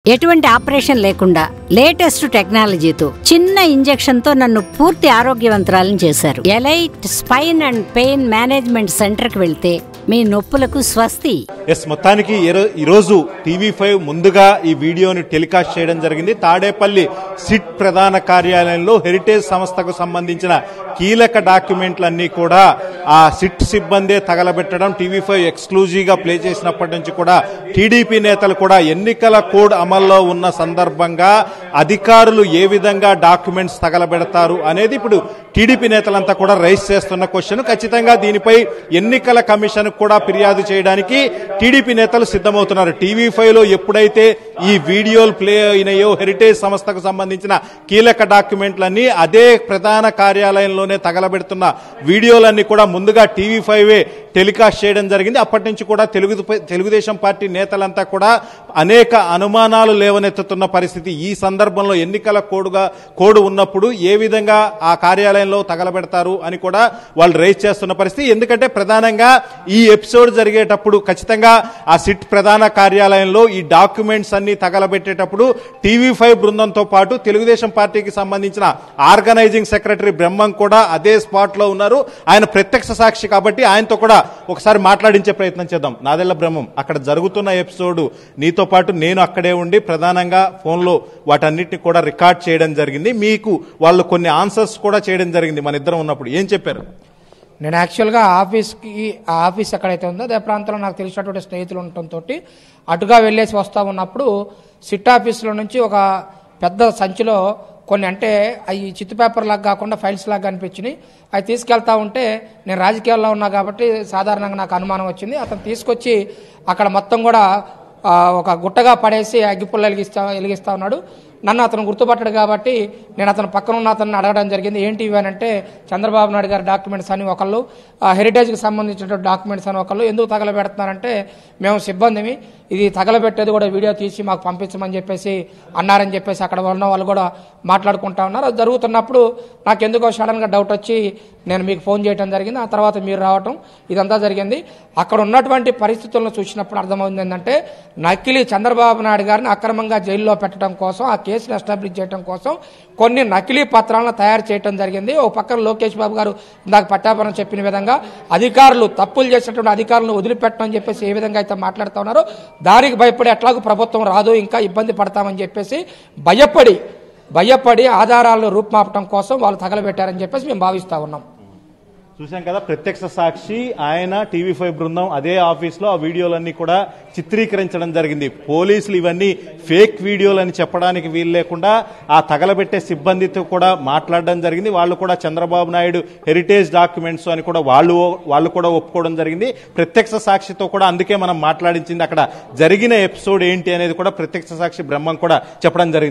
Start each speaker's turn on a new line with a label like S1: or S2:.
S1: ఎటువంటి ఆపరేషన్ లేకుండా లేటెస్ట్ టెక్నాలజీతో చిన్న ఇంజెక్షన్ తో నన్ను పూర్తి ఆరోగ్యవంతురాలను చేశారు elite spine and pain management centre కి వెళ్తే మీ నొప్పులకు స్వస్తి
S2: ఎస్ మొత్తానికి ఈరో- ఈరోజు టీవీ ఫైవ్ ముందుగా ఈ వీడియోని టెలికాస్ట్ చేయడం జరిగింది తాడేపల్లి సిట్ ప్రధాన కార్యాలయంలో హెరిటేజ్ సంస్థకు సంబంధించిన కీలక డాక్యుమెంట్లన్నీ కూడా ఆ సిట్ సిబ్బందే తగలబెట్టడం టీవీ ఫైవ్ ఎక్స్క్లూజివ్ గా ప్లే చేసినప్పటి నుంచి కూడా టీడీపీ నేతలు కూడా ఎన్నికల కోడ్ అమల్లో ఉన్న సందర్భంగా అధికారులు ఏ విధంగా డాక్యుమెంట్స్ తగలబెడతారు అనేది ఇప్పుడు టీడీపీ నేతలంతా కూడా రైస్ చేస్తున్న క్వశ్చన్ ఖచ్చితంగా దీనిపై ఎన్నికల కమిషన్ కూడా ఫిర్యాదు చేయడానికి టీడీపీ నేతలు సిద్ధమవుతున్నారు టీవీ ఫైవ్ లో ఎప్పుడైతే ఈ వీడియోలు ప్లే అయినాయో హెరిటేజ్ సంస్థకు సంబంధించిన కీలక డాక్యుమెంట్లన్నీ అదే ప్రధాన కార్యాలయంలోనే తగలబెడుతున్న వీడియోలన్నీ కూడా ముందుగా టీవీ ఫైవ్ టెలికాస్ట్ చేయడం జరిగింది అప్పటి నుంచి కూడా తెలుగు తెలుగుదేశం పార్టీ నేతలంతా కూడా అనేక అనుమానాలు లేవనెత్తుతున్న పరిస్థితి ఈ సందర్భంలో ఎన్నికల కోడుగా కోడ్ ఉన్నప్పుడు ఏ విధంగా ఆ కార్యాలయంలో తగలబెడతారు అని కూడా వాళ్ళు రైజ్ చేస్తున్న పరిస్థితి ఎందుకంటే ప్రధానంగా ఈ ఎపిసోడ్ జరిగేటప్పుడు ఖచ్చితంగా ఆ సిట్ ప్రధాన కార్యాలయంలో ఈ డాక్యుమెంట్స్ అన్ని తగలబెట్టేటప్పుడు టీవీ ఫైవ్ బృందంతో పాటు తెలుగుదేశం పార్టీకి సంబంధించిన ఆర్గనైజింగ్ సెక్రటరీ బ్రహ్మం కూడా అదే స్పాట్ లో ఉన్నారు ఆయన ప్రత్యక్ష సాక్షి కాబట్టి ఆయనతో కూడా ఒకసారి మాట్లాడించే ప్రయత్నం చేద్దాం నాదెల్ల బ్రహ్మం అక్కడ జరుగుతున్న ఎపిసోడ్ నీతో పాటు నేను అక్కడే ఉండి ప్రధానంగా ఫోన్లో వాటన్నిటిని కూడా రికార్డ్ చేయడం జరిగింది మీకు వాళ్ళు కొన్ని ఆన్సర్స్ కూడా చేయడం జరిగింది మన ఇద్దరం ఉన్నప్పుడు ఏం చెప్పారు
S3: నేను యాక్చువల్గా ఆఫీస్కి ఆ ఆఫీస్ ఎక్కడైతే ఉందో అదే ప్రాంతంలో నాకు తెలిసినటువంటి స్నేహితులు ఉండటంతో అటుగా వెళ్ళేసి వస్తూ ఉన్నప్పుడు సిట్ ఆఫీస్లో నుంచి ఒక పెద్ద సంచిలో కొన్ని అంటే అవి చిత్తు పేపర్ లాగా కాకుండా ఫైల్స్ లాగా అనిపించినాయి అవి తీసుకెళ్తా ఉంటే నేను రాజకీయాల్లో ఉన్నా కాబట్టి సాధారణంగా నాకు అనుమానం వచ్చింది అతను తీసుకొచ్చి అక్కడ మొత్తం కూడా ఆ, ఒక గుట్టగా పడేసి అగ్గిపుల్ల వెలిగిస్తా వెలిగిస్తా ఉన్నాడు నన్ను అతను గుర్తుపట్టాడు కాబట్టి నేను అతను పక్కన ఉన్న అతన్ని అడగడం జరిగింది ఏంటి ఇవి అని అంటే చంద్రబాబు నాయుడు గారి డాక్యుమెంట్స్ అని ఒకళ్ళు ఆ, హెరిటేజ్కి సంబంధించినటువంటి డాక్యుమెంట్స్ అని ఒకళ్ళు ఎందుకు తగలబెడుతున్నారంటే మేము సిబ్బందిమి ఇది తగలబెట్టేది కూడా వీడియో తీసి మాకు పంపించమని చెప్పేసి అన్నారని చెప్పేసి అక్కడ ఉన్న వాళ్ళు కూడా మాట్లాడుకుంటా ఉన్నారు అది జరుగుతున్నప్పుడు నాకు ఎందుకో సడన్గా డౌట్ వచ్చి నేను మీకు ఫోన్ చేయడం జరిగింది ఆ తర్వాత మీరు రావటం ఇదంతా జరిగింది అక్కడ ఉన్నటువంటి పరిస్థితులను చూసినప్పుడు అర్థమైంది ఏంటంటే నకిలీ చంద్రబాబు నాయుడు గారిని అక్రమంగా జైల్లో పెట్టడం కోసం ఆ కేసును ఎస్టాబ్లిష్ చేయడం కోసం కొన్ని నకిలీ పత్రాలను తయారు చేయడం జరిగింది ఓ పక్కన లోకేష్ బాబు గారు ఇందాక పట్టాపురం చెప్పిన విధంగా అధికారులు తప్పులు చేసినటువంటి అధికారులను వదిలిపెట్టమని చెప్పేసి ఏ విధంగా అయితే మాట్లాడుతూ ఉన్నారో దానికి భయపడి ఎట్లాగూ ప్రభుత్వం రాదు ఇంకా ఇబ్బంది పడతామని చెప్పేసి భయపడి భయపడి ఆధారాలను రూపుమాపటం కోసం వాళ్ళు తగలబెట్టారని చెప్పేసి మేము భావిస్తా ఉన్నాం
S2: చూశాం కదా ప్రత్యక్ష సాక్షి ఆయన టీవీ ఫైవ్ బృందం అదే ఆఫీస్ లో ఆ వీడియోలన్నీ కూడా చిత్రీకరించడం జరిగింది పోలీసులు ఇవన్నీ ఫేక్ వీడియోలు అని చెప్పడానికి వీలు లేకుండా ఆ తగలబెట్టే సిబ్బందితో కూడా మాట్లాడడం జరిగింది వాళ్ళు కూడా చంద్రబాబు నాయుడు హెరిటేజ్ డాక్యుమెంట్స్ అని కూడా వాళ్ళు వాళ్ళు కూడా ఒప్పుకోవడం జరిగింది ప్రత్యక్ష సాక్షితో కూడా అందుకే మనం మాట్లాడించింది అక్కడ జరిగిన ఎపిసోడ్ ఏంటి అనేది కూడా ప్రత్యక్ష సాక్షి బ్రహ్మం కూడా చెప్పడం జరిగింది